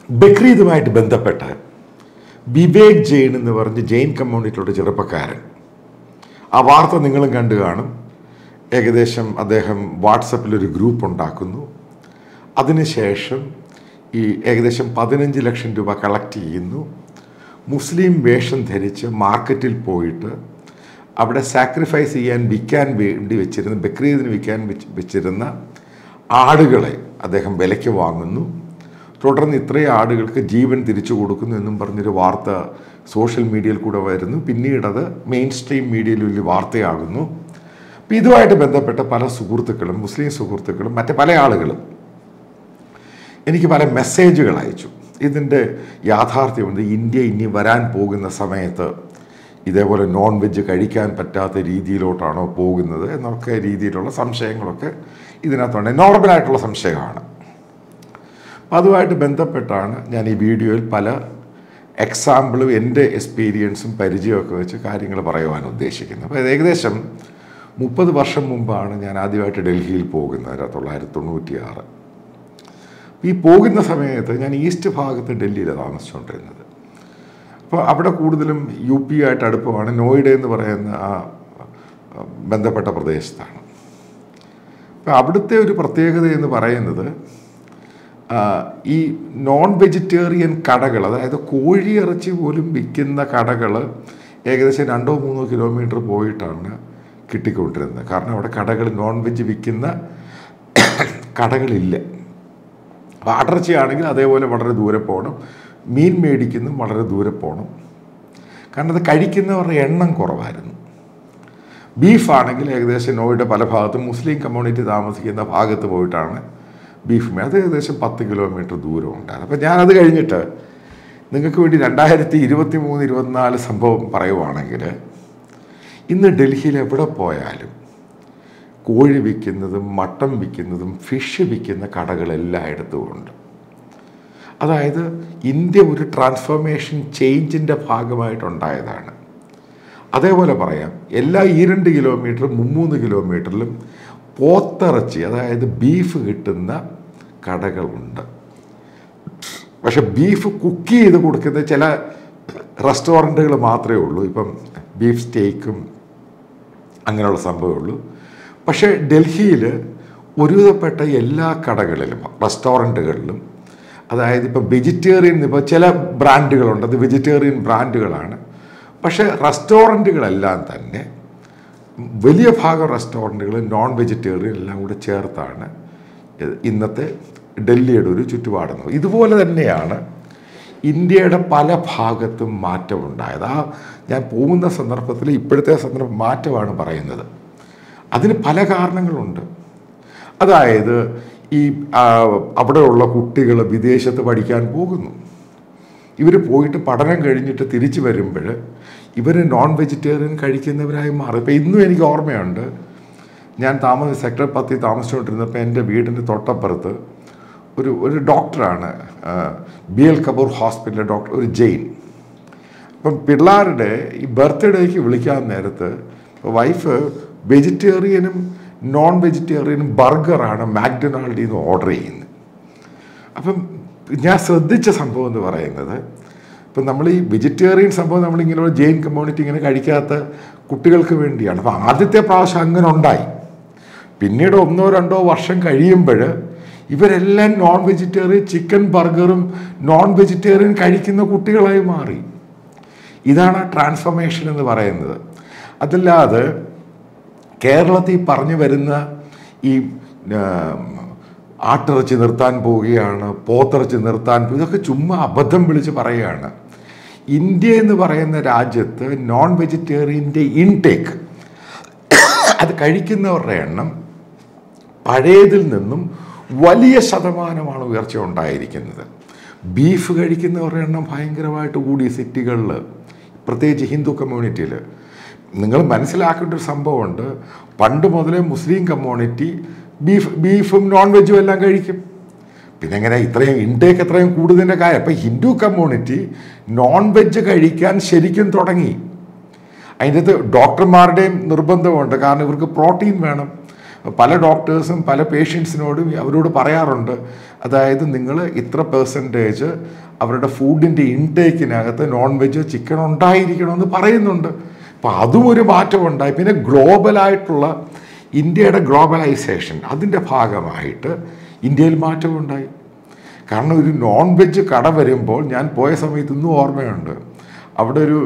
ബക്രീദുമായിട്ട് ബന്ധപ്പെട്ട് വിവേക് ജെയിൻ എന്ന് പറഞ്ഞ് ജെയിൻ കമ്മ്യൂണിറ്റിയുടെ ചെറുപ്പക്കാരൻ ആ വാർത്ത നിങ്ങളും കണ്ടു കാണും ഏകദേശം അദ്ദേഹം വാട്സപ്പിൽ ഒരു ഗ്രൂപ്പ് ഉണ്ടാക്കുന്നു അതിനുശേഷം ഈ ഏകദേശം പതിനഞ്ച് ലക്ഷം രൂപ കളക്ട് ചെയ്യുന്നു മുസ്ലിം വേഷം ധരിച്ച് മാർക്കറ്റിൽ പോയിട്ട് അവിടെ സാക്രിഫൈസ് ചെയ്യാൻ വിൽക്കാൻ വേണ്ടി വെച്ചിരുന്ന ബക്രീദിന് വിൽക്കാൻ വെച്ച് വെച്ചിരുന്ന ആടുകളെ അദ്ദേഹം വിലയ്ക്ക് വാങ്ങുന്നു തുടർന്ന് ഇത്രയും ആടുകൾക്ക് ജീവൻ തിരിച്ചു കൊടുക്കുന്നു എന്നും പറഞ്ഞൊരു വാർത്ത സോഷ്യൽ മീഡിയയിൽ കൂടെ വരുന്നു പിന്നീട് അത് മെയിൻ സ്ട്രീം മീഡിയയിൽ വലിയ വാർത്തയാകുന്നു അപ്പം ഇതുമായിട്ട് ബന്ധപ്പെട്ട പല സുഹൃത്തുക്കളും മുസ്ലിം സുഹൃത്തുക്കളും മറ്റ് പല ആളുകളും എനിക്ക് പല മെസ്സേജുകൾ അയച്ചു ഇതിൻ്റെ യാഥാർത്ഥ്യമുണ്ട് ഇന്ത്യ ഇനി വരാൻ പോകുന്ന സമയത്ത് ഇതേപോലെ നോൺ വെജ് കഴിക്കാൻ പറ്റാത്ത രീതിയിലോട്ടാണോ പോകുന്നത് എന്നൊക്കെ രീതിയിലുള്ള സംശയങ്ങളൊക്കെ ഇതിനകത്തുണ്ട് നോർമലായിട്ടുള്ള സംശയമാണ് അപ്പം അതുമായിട്ട് ബന്ധപ്പെട്ടാണ് ഞാൻ ഈ വീഡിയോയിൽ പല എക്സാമ്പിളും എൻ്റെ എക്സ്പീരിയൻസും പരിചയമൊക്കെ വെച്ച് കാര്യങ്ങൾ പറയുവാൻ ഉദ്ദേശിക്കുന്നത് അപ്പോൾ ഏകദേശം മുപ്പത് വർഷം മുമ്പാണ് ഞാൻ ആദ്യമായിട്ട് ഡൽഹിയിൽ പോകുന്നത് തൊള്ളായിരത്തി തൊണ്ണൂറ്റിയാറ് ഈ പോകുന്ന സമയത്ത് ഞാൻ ഈസ്റ്റ് ഭാഗത്ത് ഡൽഹിയിലാണ് താമസിച്ചുകൊണ്ടിരുന്നത് അപ്പോൾ അവിടെ കൂടുതലും യു പി ആയിട്ട് അടുപ്പമാണ് നോയിഡ എന്ന് പറയുന്ന ആ ബന്ധപ്പെട്ട പ്രദേശത്താണ് അപ്പോൾ അവിടുത്തെ ഒരു പ്രത്യേകത എന്ന് പറയുന്നത് ആ, ഈ നോൺ വെജിറ്റേറിയൻ കടകൾ അതായത് കോഴിയിറച്ചി പോലും വിൽക്കുന്ന കടകൾ ഏകദേശം രണ്ടോ മൂന്നോ കിലോമീറ്റർ പോയിട്ടാണ് കിട്ടിക്കൊണ്ടിരുന്നത് കാരണം അവിടെ കടകൾ നോൺ വെജ് വിൽക്കുന്ന കടകളില്ല അപ്പോൾ ആട്ടിറച്ചിയാണെങ്കിൽ അതേപോലെ വളരെ ദൂരെ പോകണം മീൻ മേടിക്കുന്നതും വളരെ ദൂരെ പോകണം കാരണം അത് കഴിക്കുന്നവരുടെ എണ്ണം കുറവായിരുന്നു ബീഫാണെങ്കിൽ ഏകദേശം നോയുടെ പല ഭാഗത്തും മുസ്ലിം കമ്മ്യൂണിറ്റി താമസിക്കുന്ന ഭാഗത്ത് പോയിട്ടാണ് ബീഫ് മേ അത് ഏകദേശം പത്ത് കിലോമീറ്റർ ദൂരം ഉണ്ടായിരുന്നു അപ്പോൾ ഞാനത് കഴിഞ്ഞിട്ട് നിങ്ങൾക്ക് വേണ്ടി രണ്ടായിരത്തി ഇരുപത്തി മൂന്ന് ഇരുപത്തിനാല് സംഭവം പറയുവാണെങ്കിൽ ഇന്ന് ഡൽഹിയിൽ എവിടെ പോയാലും കോഴി വിൽക്കുന്നതും മട്ടൻ വിൽക്കുന്നതും ഫിഷ് വിൽക്കുന്ന കടകൾ എല്ലായിടത്തും ഉണ്ട് അതായത് ഇന്ത്യ ഒരു ട്രാൻസ്ഫോർമേഷൻ ചേഞ്ചിൻ്റെ ഭാഗമായിട്ടുണ്ടായതാണ് അതേപോലെ പറയാം എല്ലാ ഈ രണ്ട് കിലോമീറ്ററും മുമ്മൂന്ന് കിലോമീറ്ററിലും പോത്തിറച്ചി അതായത് ബീഫ് കിട്ടുന്ന കടകളുണ്ട് പക്ഷെ ബീഫ് കുക്ക് ചെയ്ത് കൊടുക്കുന്ന ചില റെസ്റ്റോറൻറ്റുകൾ മാത്രമേ ഉള്ളൂ ഇപ്പം ബീഫ് സ്റ്റേക്കും അങ്ങനെയുള്ള സംഭവമേ ഉള്ളൂ പക്ഷേ ഡൽഹിയിൽ ഒരുവിധപ്പെട്ട എല്ലാ കടകളിലും റെസ്റ്റോറൻറ്റുകളിലും അതായത് ഇപ്പം വെജിറ്റേറിയൻ ഇപ്പോൾ ചില ബ്രാൻഡുകളുണ്ട് അത് വെജിറ്റേറിയൻ ബ്രാൻഡുകളാണ് പക്ഷേ റെസ്റ്റോറൻറ്റുകളെല്ലാം തന്നെ വലിയ ഭാഗം റെസ്റ്റോറൻറ്റുകൾ നോൺ വെജിറ്റേറിയൻ എല്ലാം കൂടെ ചേർത്താണ് ഇന്നത്തെ ഡൽഹിയുടെ ഒരു ചുറ്റുപാടെന്ന് ഇതുപോലെ തന്നെയാണ് ഇന്ത്യയുടെ പല ഭാഗത്തും മാറ്റമുണ്ടായത് ആ ഞാൻ പോകുന്ന സന്ദർഭത്തിൽ ഇപ്പോഴത്തെ സന്ദർഭം മാറ്റമാണ് പറയുന്നത് അതിന് പല കാരണങ്ങളുണ്ട് അതായത് ഈ ആ, അവിടെയുള്ള കുട്ടികൾ വിദേശത്ത് പഠിക്കാൻ പോകുന്നു ഇവർ പോയിട്ട് പഠനം കഴിഞ്ഞിട്ട് തിരിച്ചു വരുമ്പോൾ ഇവർ നോൺ വെജിറ്റേറിയൻ കഴിക്കുന്നവരായി മാറി ഇപ്പം ഇന്നും എനിക്ക് ഓർമ്മയുണ്ട് ഞാൻ താമസ സെക്ടർ പത്തി താമസിച്ചുകൊണ്ടിരുന്നപ്പോൾ എൻ്റെ വീടിൻ്റെ തൊട്ടപ്പുറത്ത് ഒരു ഒരു ഡോക്ടറാണ് ആ, ബി എൽ കപൂർ ഹോസ്പിറ്റലിലെ ഡോക്ടർ ഒരു ജെയിൻ അപ്പം പിള്ളേരുടെ ഈ ബർത്ത്ഡേക്ക് വിളിക്കാൻ നേരത്ത് വൈഫ് വെജിറ്റേറിയനും നോൺ വെജിറ്റേറിയനും ബർഗറാണ് മാക്ഡൊണാൾഡിൽ നിന്ന് ഓർഡർ ചെയ്യുന്നത് അപ്പം ഞാൻ ശ്രദ്ധിച്ച സംഭവം എന്ന് പറയുന്നത് ഇപ്പം നമ്മൾ ഈ വെജിറ്റേറിയൻ സംഭവം നമ്മളിങ്ങനെ ജെയിൻ കമ്മ്യൂണിറ്റി ഇങ്ങനെ കഴിക്കാത്ത കുട്ടികൾക്ക് വേണ്ടിയാണ് അപ്പം ആദ്യത്തെ പ്രാവശ്യം അങ്ങനെ ഉണ്ടായി പിന്നീട് ഒന്നോ രണ്ടോ വർഷം കഴിയുമ്പോൾ ഇവരെല്ലാം നോൺ വെജിറ്റേറിയൻ ചിക്കൻ ബർഗറും നോൺ വെജിറ്റേറിയൻ കഴിക്കുന്ന കുട്ടികളായി മാറി ഇതാണ് ട്രാൻസ്ഫോർമേഷൻ എന്ന് പറയുന്നത് അതല്ലാതെ കേരളത്തിൽ പറഞ്ഞു വരുന്ന ഈ ആ, ആട്ടിറച്ചി നിർത്താൻ പോവുകയാണ് പോത്തിറച്ചി നിർത്താൻ പോ- ഇതൊക്കെ ചുമ്മാ അബദ്ധം വിളിച്ച് പറയുകയാണ് ഇന്ത്യ എന്ന് പറയുന്ന രാജ്യത്ത് നോൺ വെജിറ്റേറിയൻ്റെ ഇൻടേക്ക് അത് കഴിക്കുന്നവരുടെ എണ്ണം പഴയതിൽ നിന്നും വലിയ ശതമാനമാണ് ഉയർച്ച ഉണ്ടായിരിക്കുന്നത് ബീഫ് കഴിക്കുന്നവരുടെ എണ്ണം ഭയങ്കരമായിട്ട് കൂടി സിറ്റികളിൽ പ്രത്യേകിച്ച് ഹിന്ദു കമ്മ്യൂണിറ്റിയിൽ നിങ്ങൾ മനസ്സിലാക്കേണ്ട ഒരു സംഭവമുണ്ട് പണ്ട് മുതലേ മുസ്ലിം കമ്മ്യൂണിറ്റി ബീഫ് ബീഫും നോൺ വെജും എല്ലാം കഴിക്കും പിന്നെ എങ്ങനെ ഇത്രയും ഇൻടേക്ക് എത്രയും കൂടുതലിൻ്റെ കാര്യം അപ്പം ഹിന്ദു കമ്മ്യൂണിറ്റി നോൺ വെജ് കഴിക്കാൻ ശരിക്കും തുടങ്ങി അതിൻ്റെ അകത്ത് ഡോക്ടർമാരുടെയും നിർബന്ധമുണ്ട് കാരണം ഇവർക്ക് പ്രോട്ടീൻ വേണം പല ഡോക്ടേഴ്സും പല പേഷ്യൻസിനോടും അവരോട് പറയാറുണ്ട് അതായത് നിങ്ങൾ ഇത്ര പെർസെൻറ്റേജ് അവരുടെ ഫുഡിൻ്റെ ഇൻടേക്കിനകത്ത് നോൺ വെജ് ചിക്കൻ ഉണ്ടായിരിക്കണമെന്ന് പറയുന്നുണ്ട് അപ്പോൾ അതും ഒരു മാറ്റമുണ്ടായി പിന്നെ ഗ്ലോബലായിട്ടുള്ള ഇന്ത്യയുടെ ഗ്ലോബലൈസേഷൻ അതിൻ്റെ ഭാഗമായിട്ട് ഇന്ത്യയിൽ മാറ്റമുണ്ടായി കാരണം ഒരു നോൺ വെജ് കട വരുമ്പോൾ ഞാൻ പോയ സമയത്ത് ഇന്നും ഓർമ്മയുണ്ട് അവിടെ ഒരു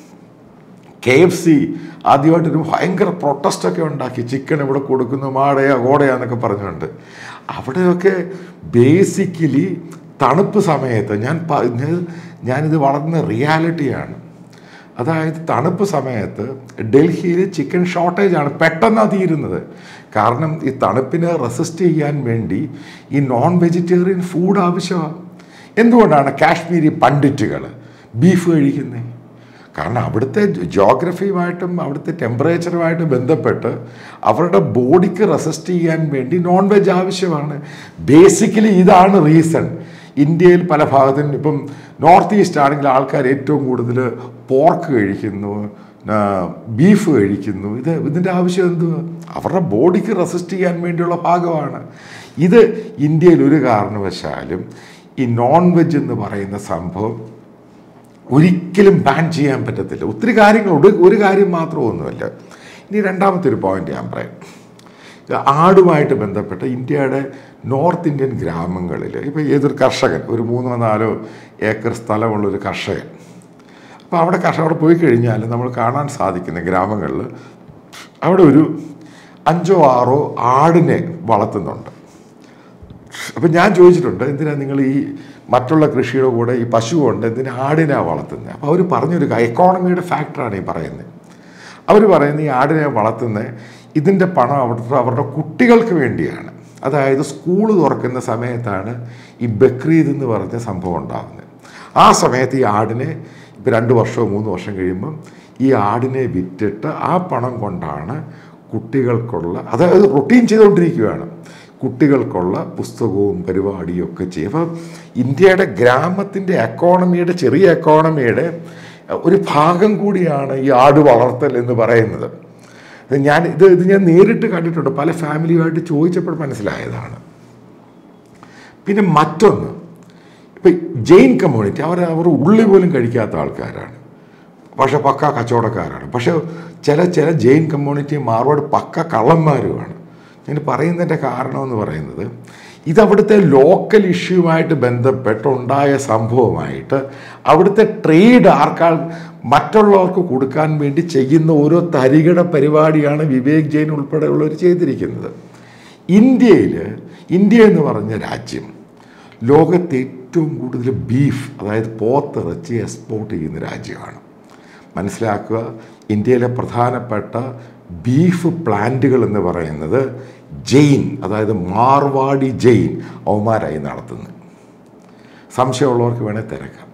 കെ എഫ് സി ആദ്യമായിട്ടൊരു ഭയങ്കര പ്രൊട്ടസ്റ്റൊക്കെ ഉണ്ടാക്കി ചിക്കൻ ഇവിടെ കൊടുക്കുന്നു മാടയാ കോടയാന്നൊക്കെ പറഞ്ഞുകൊണ്ട് അവിടെയൊക്കെ ബേസിക്കലി തണുപ്പ് സമയത്ത് ഞാൻ പ- ഞാൻ- ഞാനിത് വളർന്ന റിയാലിറ്റിയാണ് അതായത് തണുപ്പ് സമയത്ത് ഡൽഹിയിൽ ചിക്കൻ ഷോർട്ടേജ് ആണ് പെട്ടെന്നാണ് തീരുന്നത് കാരണം ഈ തണുപ്പിനെ റെസിസ്റ്റ് ചെയ്യാൻ വേണ്ടി ഈ നോൺ വെജിറ്റേറിയൻ ഫുഡ് ആവശ്യമാണ് എന്തുകൊണ്ടാണ് കാശ്മീരി പണ്ഡിറ്റുകൾ ബീഫ് കഴിക്കുന്നത് കാരണം അവിടുത്തെ ജോഗ്രഫിയുമായിട്ടും അവിടുത്തെ ടെമ്പറേച്ചറുമായിട്ട് ബന്ധപ്പെട്ട് അവരുടെ ബോഡിക്ക് റെസിസ്റ്റ് ചെയ്യാൻ വേണ്ടി നോൺ വെജ് ആവശ്യമാണ് ബേസിക്കലി ഇതാണ് റീസൺ ഇന്ത്യയിൽ പല ഭാഗത്തും ഇപ്പം നോർത്ത് ഈസ്റ്റ് ആണെങ്കിൽ ആൾക്കാർ ഏറ്റവും കൂടുതൽ പോർക്ക് കഴിക്കുന്നു ആ, ബീഫ് കഴിക്കുന്നു ഇത് ഇതിൻ്റെ ആവശ്യം എന്തുവാ അവരുടെ ബോഡിക്ക് റെസിസ്റ്റ് ചെയ്യാൻ വേണ്ടിയുള്ള ഭാഗമാണ് ഇത് ഇന്ത്യയിൽ ഒരു കാരണവശാലും ഈ നോൺ വെജ് എന്ന് പറയുന്ന സംഭവം ഒരിക്കലും ബാൻ ചെയ്യാൻ പറ്റത്തില്ല ഒത്തിരി കാര്യങ്ങളുണ്ട് ഒരു കാര്യം മാത്രമൊന്നുമല്ല ഇനി രണ്ടാമത്തെ ഒരു പോയിന്റ് ഞാൻ പറയാം ഇത് ആടുമായിട്ട് ബന്ധപ്പെട്ട് ഇന്ത്യയുടെ നോർത്ത് ഇന്ത്യൻ ഗ്രാമങ്ങളിൽ ഇപ്പോൾ ഏതൊരു കർഷകൻ ഒരു മൂന്നോ നാലോ ഏക്കർ സ്ഥലമുള്ളൊരു കർഷകൻ അപ്പോൾ അവിടെ കർഷകർ അവിടെ പോയി കഴിഞ്ഞാൽ നമ്മൾ കാണാൻ സാധിക്കുന്ന ഗ്രാമങ്ങളിൽ അവിടെ ഒരു അഞ്ചോ ആറോ ആടിനെ വളർത്തുന്നുണ്ട് അപ്പം ഞാൻ ചോദിച്ചിട്ടുണ്ട് എന്തിനാ നിങ്ങൾ ഈ മറ്റുള്ള കൃഷിയുടെ കൂടെ ഈ പശു കൊണ്ട് എന്തിനാ ആടിനെ വളർത്തുന്നത് അപ്പോൾ അവർ പറഞ്ഞൊരു എക്കോണമിയുടെ ഫാക്ടറാണ് ഈ പറയുന്നത് അവർ പറയുന്നത് ഈ ആടിനെ വളർത്തുന്നത് ഇതിൻ്റെ പണം അവിടുത്തെ അവരുടെ കുട്ടികൾക്ക് വേണ്ടിയാണ് അതായത് സ്കൂൾ തുറക്കുന്ന സമയത്താണ് ഈ ബക്രീദ് എന്ന് പറഞ്ഞ സംഭവം ഉണ്ടാകുന്നത് ആ സമയത്ത് ഈ ആടിനെ ഇപ്പോൾ രണ്ട് വർഷമോ മൂന്ന് വർഷം കഴിയുമ്പം ഈ ആടിനെ വിറ്റിട്ട് ആ പണം കൊണ്ടാണ് കുട്ടികൾക്കുള്ള അതായത് റൊട്ടീൻ ചെയ്തുകൊണ്ടിരിക്കുകയാണ് കുട്ടികൾക്കുള്ള പുസ്തകവും പരിപാടിയും ഒക്കെ ചെയ്യും അപ്പം ഇന്ത്യയുടെ ഗ്രാമത്തിൻ്റെ എക്കോണമിയുടെ ചെറിയ എക്കോണമിയുടെ ഒരു ഭാഗം കൂടിയാണ് ഈ ആട് വളർത്തൽ എന്ന് പറയുന്നത് ഇത് ഞാൻ ഇത് ഇത് ഞാൻ നേരിട്ട് കണ്ടിട്ടുണ്ട് പല ഫാമിലിയുമായിട്ട് ചോദിച്ചപ്പോൾ മനസ്സിലായതാണ് പിന്നെ മറ്റൊന്ന് ഇപ്പം ജെയിൻ കമ്മ്യൂണിറ്റി അവർ അവർ ഉള്ളി പോലും കഴിക്കാത്ത ആൾക്കാരാണ് പക്ഷെ പക്ക കച്ചവടക്കാരാണ് പക്ഷെ ചില ചില ജെയിൻ കമ്മ്യൂണിറ്റി മാർവാട് പക്ക കള്ളന്മാരുമാണ് ഞാൻ പറയുന്നതിൻ്റെ കാരണം എന്ന് പറയുന്നത് ഇത് അവിടുത്തെ ലോക്കൽ ഇഷ്യൂമായിട്ട് ബന്ധപ്പെട്ടുണ്ടായ സംഭവമായിട്ട് അവിടുത്തെ ട്രേഡ് ആർക്കാൾ മറ്റുള്ളവർക്ക് കൊടുക്കാൻ വേണ്ടി ചെയ്യുന്ന ഓരോ തരികിട പരിപാടിയാണ് വിവേക് ജെയിൻ ഉൾപ്പെടെയുള്ളവർ ചെയ്തിരിക്കുന്നത് ഇന്ത്യയിൽ ഇന്ത്യ എന്ന് പറഞ്ഞ രാജ്യം ലോകത്തെ ഏറ്റവും കൂടുതൽ ബീഫ് അതായത് പോത്തിറച്ചി എക്സ്പോർട്ട് ചെയ്യുന്ന രാജ്യമാണ് മനസ്സിലാക്കുക ഇന്ത്യയിലെ പ്രധാനപ്പെട്ട ബീഫ് പ്ലാന്റുകൾ എന്ന് പറയുന്നത് ജെയിൻ അതായത് മാർവാടി ജെയിൻ അവന്മാരായി നടത്തുന്നത് സംശയമുള്ളവർക്ക് വേണേൽ തിരക്കാം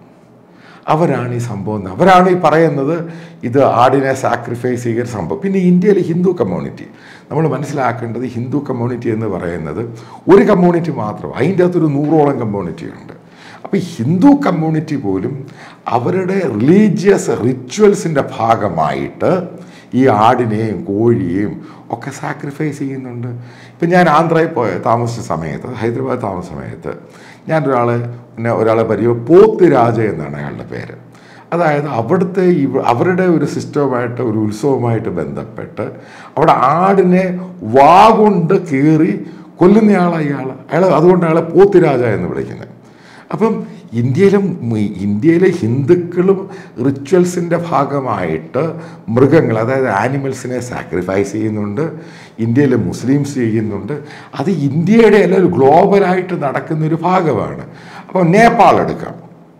അവരാണ് ഈ സംഭവം അവരാണ് ഈ പറയുന്നത് ഇത് ആടിനെ സാക്രിഫൈസ് ചെയ്യുന്ന സംഭവം പിന്നെ ഇന്ത്യയിലെ ഹിന്ദു കമ്മ്യൂണിറ്റി നമ്മൾ മനസ്സിലാക്കേണ്ടത് ഹിന്ദു കമ്മ്യൂണിറ്റി എന്ന് പറയുന്നത് ഒരു കമ്മ്യൂണിറ്റി മാത്രം അതിൻ്റെ അകത്തൊരു നൂറോളം കമ്മ്യൂണിറ്റി ഉണ്ട് അപ്പോൾ ഹിന്ദു കമ്മ്യൂണിറ്റി പോലും അവരുടെ റിലീജിയസ് റിച്വൽസിൻ്റെ ഭാഗമായിട്ട് ഈ ആടിനെയും കോഴിയെയും ഒക്കെ സാക്രിഫൈസ് ചെയ്യുന്നുണ്ട് ഇപ്പം ഞാൻ ആന്ധ്രയിൽ പോയ താമസിച്ച സമയത്ത് ഹൈദരാബാദ് താമസ സമയത്ത് ഞാൻ ഒരാളെ പിന്നെ ഒരാളെ പരിചയം പോത്ത് രാജ എന്നാണ് അയാളുടെ പേര് അതായത് അവിടുത്തെ ഇവ അവരുടെ ഒരു സിസ്റ്റവുമായിട്ട് ഒരു ഉത്സവമായിട്ട് ബന്ധപ്പെട്ട് അവിടെ ആടിനെ വാഗൊണ്ട് കീറി കൊല്ലുന്നയാളാണ് ഇയാൾ അയാൾ അതുകൊണ്ട് അയാളെ പോത്തിരാജ എന്ന് വിളിക്കുന്നത് അപ്പം ഇന്ത്യയിലും മി- ഇന്ത്യയിലെ ഹിന്ദുക്കളും റിച്വൽസിൻ്റെ ഭാഗമായിട്ട് മൃഗങ്ങൾ അതായത് ആനിമൽസിനെ സാക്രിഫൈസ് ചെയ്യുന്നുണ്ട് ഇന്ത്യയിലെ മുസ്ലിംസ് ചെയ്യുന്നുണ്ട് അത് ഇന്ത്യയുടെ അല്ല ഒരു ഗ്ലോബലായിട്ട് നടക്കുന്ന ഒരു ഭാഗമാണ് അപ്പോൾ നേപ്പാൾ എടുക്കാം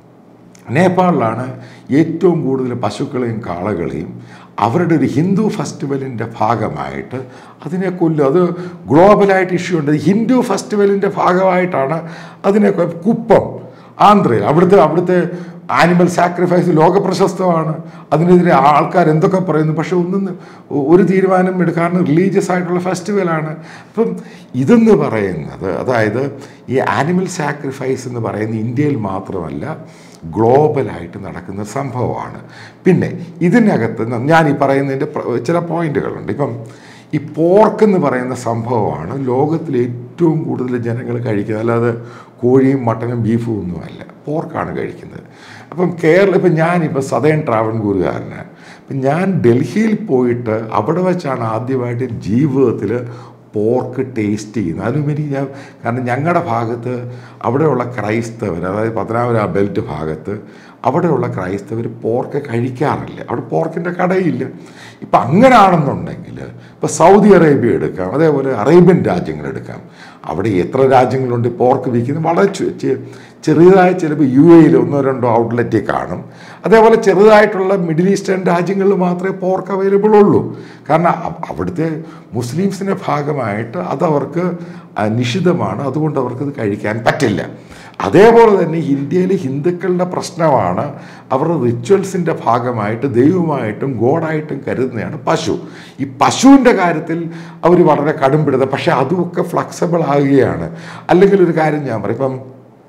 നേപ്പാളിലാണ് ഏറ്റവും കൂടുതൽ പശുക്കളെയും കാളകളെയും അവരുടെ ഒരു ഹിന്ദു ഫെസ്റ്റിവലിൻ്റെ ഭാഗമായിട്ട് അതിനെ കൊല്ലും അത് ഗ്ലോബലായിട്ട് ഇഷ്യൂ ഉണ്ട് ഹിന്ദു ഫെസ്റ്റിവലിൻ്റെ ഭാഗമായിട്ടാണ് അതിനെ കൊ- കുപ്പം ആന്ധ്രയിൽ അവിടുത്തെ അവിടുത്തെ ആനിമൽ സാക്രിഫൈസ് ലോക പ്രശസ്തമാണ് അതിനെതിരെ ആൾക്കാർ എന്തൊക്കെ പറയുന്നു പക്ഷെ ഒന്നും ഒരു തീരുമാനം എടുക്കാൻ റിലീജിയസ് ആയിട്ടുള്ള ഫെസ്റ്റിവലാണ് അപ്പം ഇതെന്ന് പറയുന്നത് അതായത് ഈ ആനിമൽ സാക്രിഫൈസ് എന്ന് പറയുന്നത് ഇന്ത്യയിൽ മാത്രമല്ല ഗ്ലോബലായിട്ട് നടക്കുന്ന ഒരു സംഭവമാണ് പിന്നെ ഇതിനകത്ത് ന- ഞാൻ ഈ പറയുന്നതിൻ്റെ പ്ര- ചില പോയിന്റുകളുണ്ട് ഇപ്പം ഈ പോർക്ക് എന്ന് പറയുന്ന സംഭവമാണ് ലോകത്തിലെ ഏറ്റവും കൂടുതൽ ജനങ്ങൾ കഴിക്കുന്നത് അല്ലാതെ കോഴിയും മട്ടനും ബീഫും ഒന്നുമല്ല പോർക്കാണ് കഴിക്കുന്നത് അപ്പം കേരള ഇപ്പം ഞാനിപ്പോൾ സതേൺ ട്രാവൻകൂറുകാരനാണ് അപ്പം ഞാൻ ഡൽഹിയിൽ പോയിട്ട് അവിടെ വെച്ചാണ് ആദ്യമായിട്ട് ജീവിതത്തിൽ പോർക്ക് ടേസ്റ്റ് ചെയ്യുന്നത് അതിനുപരി ഞാൻ കാരണം ഞങ്ങളുടെ ഭാഗത്ത് അവിടെയുള്ള ക്രൈസ്തവർ അതായത് പത്തനാപുരം ആ ബെൽറ്റ് ഭാഗത്ത് അവിടെയുള്ള ക്രൈസ്തവർ പോർക്ക് കഴിക്കാറില്ല അവിടെ പോർക്കിൻ്റെ കടയില്ല ഇപ്പം അങ്ങനെയാണെന്നുണ്ടെങ്കിൽ ഇപ്പോൾ സൗദി അറേബ്യ എടുക്കാം അതേപോലെ അറേബ്യൻ രാജ്യങ്ങൾ എടുക്കാം അവിടെ എത്ര രാജ്യങ്ങളുണ്ട് പോർക്ക് വിൽക്കുന്നത് വളരെ ചെ- ചെ- ചെറിയതായ ചിലപ്പോൾ യു എയിൽ ഒന്നോ രണ്ടോ ഔട്ട്ലെറ്റിൽ കാണും അതേപോലെ ചെറുതായിട്ടുള്ള മിഡിൽ ഈസ്റ്റേൺ രാജ്യങ്ങളിൽ മാത്രമേ പോർക്ക് അവൈലബിൾ ഉള്ളൂ കാരണം അ- അവിടുത്തെ മുസ്ലിംസിൻ്റെ ഭാഗമായിട്ട് അതവർക്ക് ആ, നിഷിദ്ധമാണ് അതുകൊണ്ട് അവർക്കത് കഴിക്കാൻ പറ്റില്ല അതേപോലെ തന്നെ ഇന്ത്യയിലെ ഹിന്ദുക്കളുടെ പ്രശ്നമാണ് അവരുടെ റിച്വൽസിൻ്റെ ഭാഗമായിട്ട് ദൈവമായിട്ടും ഗോഡായിട്ടും കരുതുന്നതാണ് പശു ഈ പശുവിൻ്റെ കാര്യത്തിൽ അവർ വളരെ കടുംപിടുത്ത പക്ഷേ അതുമൊക്കെ ഫ്ലെക്സിബിൾ ആകുകയാണ് അല്ലെങ്കിൽ ഒരു കാര്യം ഞാൻ പറയും ഇപ്പം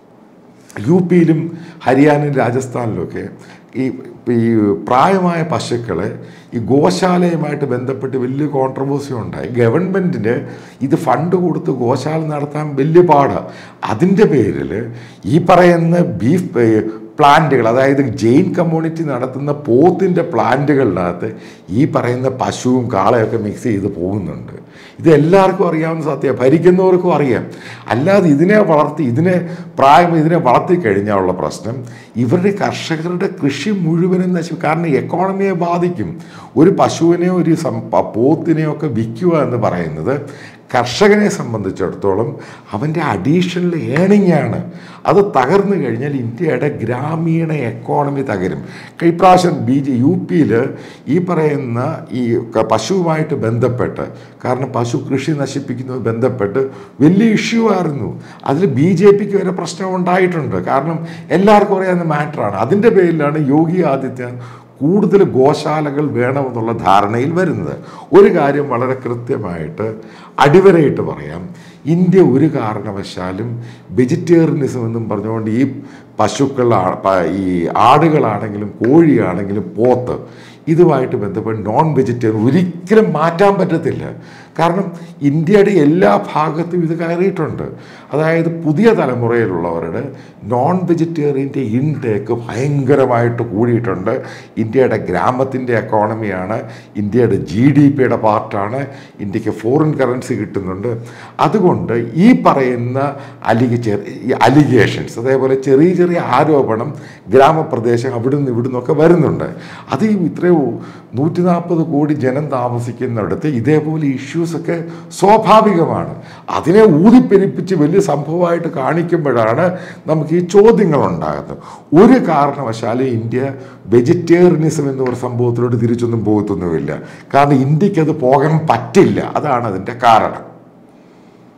യു പിയിലും ഹരിയാനയിലും രാജസ്ഥാനിലുമൊക്കെ ഈ ഈ പ്രായമായ പശുക്കളെ ഈ ഗോശാലയുമായിട്ട് ബന്ധപ്പെട്ട് വലിയ കോൺട്രവേഴ്സി ഉണ്ടായി ഗവൺമെൻറ്റിന് ഇത് ഫണ്ട് കൊടുത്ത് ഗോശാല നടത്താൻ വലിയ പാടാണ് അതിൻ്റെ പേരിൽ ഈ പറയുന്ന ബീഫ് പ്ലാന്റുകൾ അതായത് ജെയിൻ കമ്മ്യൂണിറ്റി നടത്തുന്ന പോത്തിൻ്റെ പ്ലാന്റുകളിനകത്ത് ഈ പറയുന്ന പശുവും കാളയൊക്കെ മിക്സ് ചെയ്ത് പോകുന്നുണ്ട് ഇത് എല്ലാവർക്കും അറിയാവുന്ന സത്യമാണ് ഭരിക്കുന്നവർക്കും അറിയാം അല്ലാതെ ഇതിനെ വളർത്തി ഇതിനെ പ്രായം ഇതിനെ വളർത്തി കഴിഞ്ഞാലുള്ള പ്രശ്നം ഇവരുടെ കർഷകരുടെ കൃഷി മുഴുവനും നശിക്കും കാരണം എക്കോണമിയെ ബാധിക്കും ഒരു പശുവിനെയോ ഒരു സം- പ- പോത്തിനെയോ ഒക്കെ വിൽക്കുക എന്ന് പറയുന്നത് കർഷകനെ സംബന്ധിച്ചിടത്തോളം അവൻ്റെ അഡീഷണൽ ഏണിംഗ് ആണ് അത് തകർന്നു കഴിഞ്ഞാൽ ഇന്ത്യയുടെ ഗ്രാമീണ എക്കോണമി തകരും ഇപ്രാവശ്യം ബി ജെ യു പിയിൽ ഈ പറയുന്ന ഈ ക- പശുവുമായിട്ട് ബന്ധപ്പെട്ട് കാരണം പശു കൃഷി നശിപ്പിക്കുന്നത് ബന്ധപ്പെട്ട് വലിയ ഇഷ്യൂ ആയിരുന്നു അതിൽ ബി ജെ പിക്ക് വരെ പ്രശ്നം ഉണ്ടായിട്ടുണ്ട് കാരണം എല്ലാവർക്കും അറിയാവുന്ന മാറ്ററാണ് അതിൻ്റെ പേരിലാണ് യോഗി ആദിത്യനാഥ് കൂടുതൽ ഗോശാലകൾ വേണമെന്നുള്ള ധാരണയിൽ വരുന്നത് ഒരു കാര്യം വളരെ കൃത്യമായിട്ട് അടിവരയിട്ട് പറയാം ഇന്ത്യ ഒരു കാരണവശാലും വെജിറ്റേറിയനിസം എന്നും പറഞ്ഞുകൊണ്ട് ഈ പശുക്കൾ ഈ ആടുകളാണെങ്കിലും കോഴിയാണെങ്കിലും പോത്ത് ഇതുമായിട്ട് ബന്ധപ്പെട്ട് നോൺ വെജിറ്റേറിയൻ ഒരിക്കലും മാറ്റാൻ പറ്റത്തില്ല കാരണം ഇന്ത്യയുടെ എല്ലാ ഭാഗത്തും ഇത് കയറിയിട്ടുണ്ട് അതായത് പുതിയ തലമുറയിലുള്ളവരുടെ നോൺ വെജിറ്റേറിയൻ്റെ ഇൻടേക്ക് ഭയങ്കരമായിട്ട് കൂടിയിട്ടുണ്ട് ഇന്ത്യയുടെ ഗ്രാമത്തിൻ്റെ എക്കോണമിയാണ് ഇന്ത്യയുടെ ജി ഡി പിയുടെ പാർട്ടാണ് ഇന്ത്യക്ക് ഫോറിൻ കറൻസി കിട്ടുന്നുണ്ട് അതുകൊണ്ട് ഈ പറയുന്ന അലിഗ ഈ അലിഗേഷൻസ് അതേപോലെ ചെറിയ ചെറിയ ആരോപണം ഗ്രാമപ്രദേശം അവിടുന്ന് ഇവിടുന്നൊക്കെ വരുന്നുണ്ട് അത് ഈ ഇത്രയോ നൂറ്റി നാൽപ്പത് കോടി ജനം താമസിക്കുന്നിടത്ത് ഇതേപോലെ ഇഷ്യൂസൊക്കെ സ്വാഭാവികമാണ് അതിനെ ഊതിപ്പെരിപ്പിച്ച് വലിയ സംഭവമായിട്ട് കാണിക്കുമ്പോഴാണ് നമുക്ക് ഈ ചോദ്യങ്ങൾ ഉണ്ടാകുന്നത് ഒരു കാരണവശാലും ഇന്ത്യ വെജിറ്റേറിയനിസം എന്ന ഒരു സംഭവത്തിലോട്ട് തിരിച്ചൊന്നും പോകത്തൊന്നുമില്ല കാരണം ഇന്ത്യക്ക് അത് പോകാൻ പറ്റില്ല അതാണ് അതിൻ്റെ കാരണം